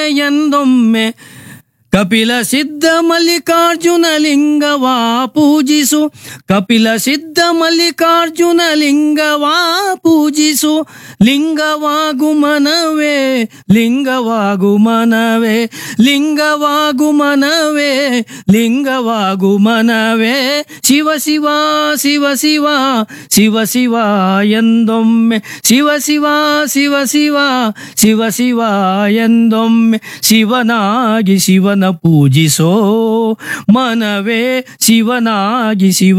ಎಂದೊಮ್ಮೆ ಕಪಿಲ ಸಿದ್ಧ ಮಲ್ಲಿಕಾರ್ಜುನ ಲಿಂಗವಾ ಪೂಜಿಸು ಕಪಿಲ ಸಿದ್ಧ ಮಲ್ಲಿಕಾರ್ಜುನ ಲಿಂಗವಾ ಪೂಜಿಸು ಲಿಂಗವಾಗು ಮನವೇ ಲಿಂಗವಾಗು ಮನವೇ ಲಿಂಗವಾಗು ಮನವೇ ಲಿಂಗವಾಗು ಮನವೇ ಶಿವ ಶಿವ ಶಿವ ಶಿವ ಶಿವ ಶಿವ ಎಂದೊಮ್ಮೆ ಶಿವ ಶಿವ ಶಿವ ಶಿವ ಶಿವ ಶಿವ ಎಂದೊಮ್ಮೆ ಶಿವನಾಗಿ ಶಿವನ ಪೂಜಿಸೋ ಮನವೇ ಶಿವನಾಗಿ ಶಿವ